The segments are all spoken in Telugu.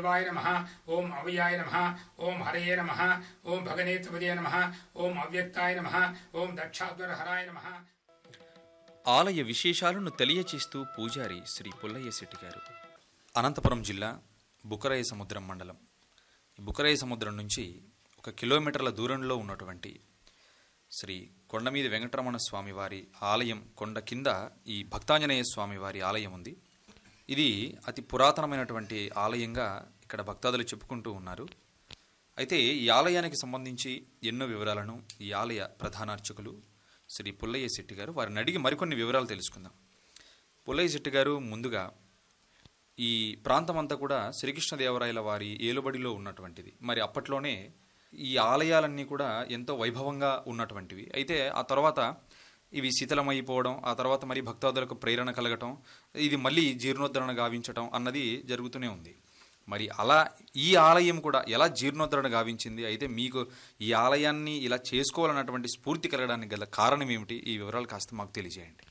దేవాయ నమ ఓం అవయాయ నమ ఓం హరయే నమ ఓం భగనేత్రపదే నమ ఓం అవ్యక్తాయ నమ ఓం దక్షాధ్వర హరాయ నమ ఆలయ విశేషాలను తెలియచేస్తూ పూజారి శ్రీ పుల్లయ్య శెట్టి గారు అనంతపురం జిల్లా బుకరాయ సముద్రం మండలం ఈ బుకరాయ సముద్రం నుంచి ఒక కిలోమీటర్ల దూరంలో ఉన్నటువంటి శ్రీ కొండమీది వెంకటరమణ స్వామి వారి ఆలయం కొండ కింద ఈ భక్తాంజనేయ స్వామి వారి ఆలయం ఉంది ఇది అతి పురాతనమైనటువంటి ఆలయంగా ఇక్కడ భక్తాదులు చెప్పుకుంటూ ఉన్నారు అయితే ఈ ఆలయానికి సంబంధించి ఎన్నో వివరాలను ఈ ఆలయ ప్రధానార్చకులు శ్రీ పుల్లయ్య శెట్టి గారు వారిని అడిగి మరికొన్ని వివరాలు తెలుసుకుందాం పుల్లయ్య శెట్టి గారు ముందుగా ఈ ప్రాంతం అంతా కూడా శ్రీకృష్ణదేవరాయల వారి ఏలుబడిలో ఉన్నటువంటిది మరి అప్పట్లోనే ఈ ఆలయాలన్నీ కూడా ఎంతో వైభవంగా ఉన్నటువంటివి అయితే ఆ తర్వాత ఇవి శిథిలమైపోవడం ఆ తర్వాత మరి భక్తాదులకు ప్రేరణ కలగటం ఇది మళ్ళీ జీర్ణోద్ధరణ గావించటం అన్నది జరుగుతూనే ఉంది మరి అలా ఈ ఆలయం కూడా ఎలా జీర్ణోద్ధరణ గావించింది అయితే మీకు ఈ ఆలయాన్ని ఇలా చేసుకోవాలన్నటువంటి స్ఫూర్తి కలగడానికి గల కారణం ఏమిటి ఈ వివరాలు కాస్త మాకు తెలియజేయండి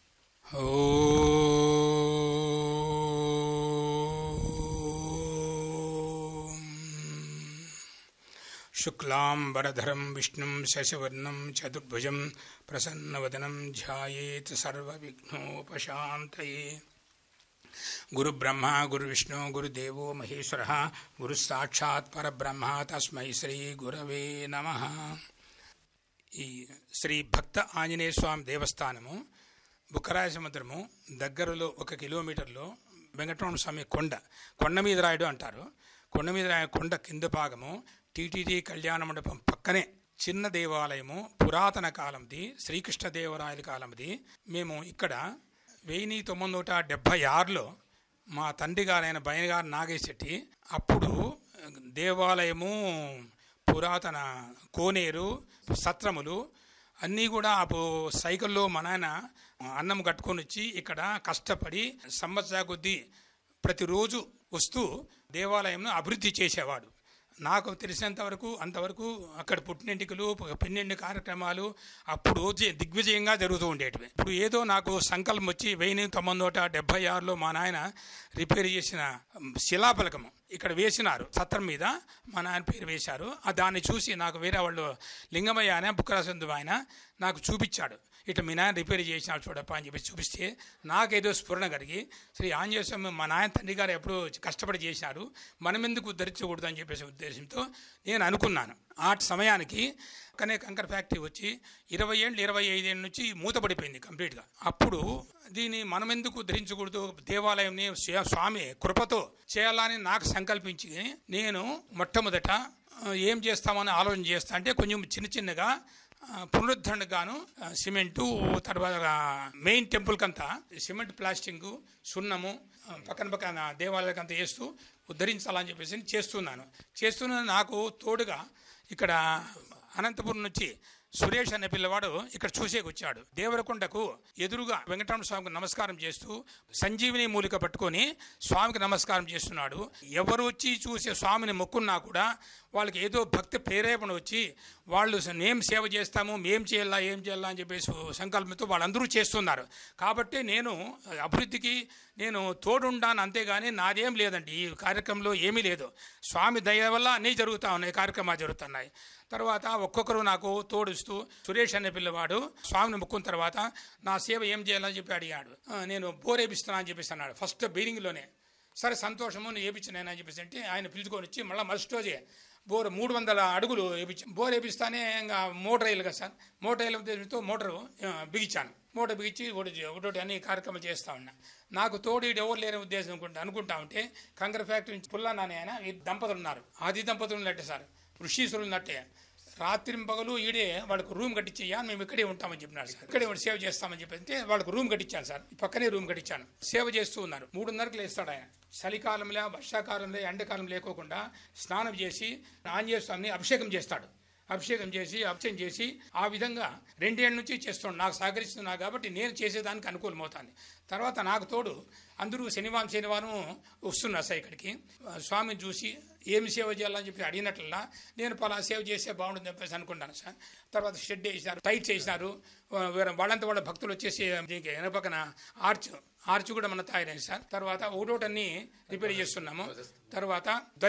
శుక్లాంబరధరం విష్ణుం శశవర్ణం చతుర్భుజం ప్రసన్నవదనం ధ్యాయేత్ సర్వవిఘ్నోపశాంతయే గురుబ్రహ్మ గురువిష్ణు గురుదేవో మహేశ్వర గురు సాక్షాత్ పరబ్రహ్మ తస్మై శ్రీ గురవే నమ ఈ శ్రీ భక్త ఆంజనేయ స్వామి దేవస్థానము బుక్కరాయ సముద్రము దగ్గరలో ఒక కిలోమీటర్లో వెంకటరమణ స్వామి కొండ కొండ మీద రాయుడు అంటారు కొండ మీద రాయ కొండ కింద భాగము టీటీడీ కళ్యాణ మండపం పక్కనే చిన్న దేవాలయము పురాతన కాలంది శ్రీకృష్ణదేవరాయల కాలంది మేము ఇక్కడ వెయ్యి తొమ్మిది నూట డెబ్భై ఆరులో మా తండ్రి గారైన బయనగారు నాగేశెట్టి అప్పుడు దేవాలయము పురాతన కోనేరు సత్రములు అన్నీ కూడా అప్పుడు సైకిల్లో మా నాయన అన్నం కట్టుకొని వచ్చి ఇక్కడ కష్టపడి సంవత్సర కొద్దీ ప్రతిరోజు వస్తూ దేవాలయంను అభివృద్ధి చేసేవాడు నాకు తెలిసినంత వరకు అంతవరకు అక్కడ పుట్టినెంటికలు పెన్నెండు కార్యక్రమాలు అప్పుడు జ- దిగ్విజయంగా జరుగుతూ ఉండేటివి ఇప్పుడు ఏదో నాకు సంకల్పం వచ్చి వెయ్యి తొమ్మిది నూట డెబ్బై ఆరులో మా నాయన రిపేర్ చేసిన శిలాఫలకము ఇక్కడ వేసినారు సత్రం మీద మా నాయన పేరు వేశారు ఆ దాన్ని చూసి నాకు వేరే వాళ్ళు లింగమయ్య అనే బుక్కరాసందు ఆయన నాకు చూపించాడు ఇట్లా మీ నాయన రిపేర్ చేసినాడు చూడప్ప అని చెప్పి చూపిస్తే నాకేదో స్ఫురణ కలిగి శ్రీ ఆంజనేయ స్వామి మా నాయన తండ్రి గారు ఎప్పుడూ కష్టపడి చేశారు మనం ఎందుకు ధరించకూడదు అని చెప్పేసి ఉద్దేశంతో నేను అనుకున్నాను ఆ సమయానికి కనే కంకర్ ఫ్యాక్టరీ వచ్చి ఇరవై ఏళ్ళు ఇరవై ఐదేళ్ళ నుంచి మూతపడిపోయింది కంప్లీట్గా అప్పుడు దీన్ని మనం ఎందుకు ధరించకూడదు దేవాలయంని స్వ- స్వామి కృపతో చేయాలని నాకు సంకల్పించి నేను మొట్టమొదట ఆ, ఏం చేస్తామని ఆలోచన చేస్తా అంటే కొంచెం చిన్న చిన్నగా ఆ, పునరుద్ధరణకు గాను ఆ, సిమెంటు తర్వాత మెయిన్ టెంపుల్ కంతా సిమెంట్ ప్లాస్టింగ్ సున్నము ఆ, పక్కన పక్కన దేవాలయాలకంతా వేస్తూ ఉద్ధరించాలని చెప్పేసి చేస్తున్నాను చేస్తున్న నాకు తోడుగా ఇక్కడ అనంతపురం నుంచి సురేష్ అనే పిల్లవాడు ఇక్కడ చూసేకి వచ్చాడు దేవరకొండకు ఎదురుగా వెంకటరమణ స్వామికి నమస్కారం చేస్తూ సంజీవిని మూలిక పట్టుకొని స్వామికి నమస్కారం చేస్తున్నాడు ఎవరు వచ్చి చూసే స్వామిని మొక్కున్నా కూడా వాళ్ళకి ఏదో భక్తి ప్రేరేపణ వచ్చి వాళ్ళు మేము సేవ చేస్తాము మేం చేయాలా ఏం చేయాలా అని చెప్పేసి సంకల్పంతో వాళ్ళందరూ చేస్తున్నారు కాబట్టి నేను అభివృద్ధికి నేను తోడుండాను అంతేగాని నాదేం లేదండి ఈ కార్యక్రమంలో ఏమీ లేదు స్వామి దయ వల్ల అన్నీ జరుగుతూ ఉన్నాయి కార్యక్రమాలు జరుగుతున్నాయి తర్వాత ఒక్కొక్కరు నాకు తోడుస్తూ సురేష్ అనే పిల్లవాడు స్వామిని మొక్కున్న తర్వాత నా సేవ ఏం చేయాలని చెప్పి అడిగాడు "ఆ, నేను బోర్ వేపిస్తున్నా అని చెప్పేసి అన్నాడు ఫస్ట్ బిగినింగ్లోనే సరే సంతోషము నేను వేపించినాను అని చెప్పేసి అంటే ఆయన పిలుచుకొని వచ్చి మళ్ళీ మరుసటి రోజే బోర్ మూడు వందల అడుగులు వేపించి బోర్ వేపిస్తానే ఇంకా మోటార్ వేయాలి కదా సార్ మోటార్ వేయడం ఉద్దేశంతో మోటారు ఆ, బిగించాను మోటార్ బిగించి ఒకటి ఒకటి అన్ని కార్యక్రమాలు చేస్తా ఉన్నా నాకు తోడు ఈడు ఎవరు లేని ఉద్దేశం అనుకుంటా అనుకుంటా ఉంటే కంకర ఫ్యాక్టరీ నుంచి పుల్లా నాని ఆయన ఈ దంపతులు ఉన్నారు ఆది దంపతులు ఉన్నట్టే సార్ ఋషీశ్వరులు ఉన్నట్టే రాత్రి పగలు ఈడే వాళ్ళకు రూమ్ కట్టించయ్యా మేము ఇక్కడే ఉంటామని చెప్పినారు సార్ ఇక్కడే ఉండి సేవ చేస్తామని చెప్పి అంటే వాళ్ళకు రూమ్ కట్టించాను సార్ పక్కనే రూమ్ కట్టించాను సేవ చేస్తూ ఉన్నారు మూడున్నరకు లేస్తాడు ఆయన చలికాలంలో వర్షాకాలంలో ఎండాకాలం లేకోకుండా స్నానం చేసి ఆంజనేయ స్వామిని అభిషేకం చేస్తాడు అభిషేకం చేసి అభిషేకం చేసి ఆ విధంగా రెండేళ్ళ నుంచి చేస్తున్నాడు నాకు సహకరిస్తున్నా కాబట్టి నేను చేసేదానికి అనుకూలమవుతాను తర్వాత నాకు తోడు అందరూ శనివారం శనివారం వస్తున్నారు సార్ ఇక్కడికి ఆ, స్వామిని చూసి ఏమి సేవ చేయాలని చెప్పి అడిగినట్లలా నేను పలా సేవ చేస్తే బాగుంటుంది చెప్పేసి అనుకుంటాను సార్ తర్వాత షెడ్ వేసినారు టైట్ చేసినారు ఆ, వేరే వాళ్ళంతా వాళ్ళ భక్తులు వచ్చేసి దీనికి వెనక పక్కన ఆర్చ్ ఆర్చ్ కూడా మన తయారైంది సార్ తర్వాత ఒకటోటన్ని రిపేర్ చేస్తున్నాము తర్వాత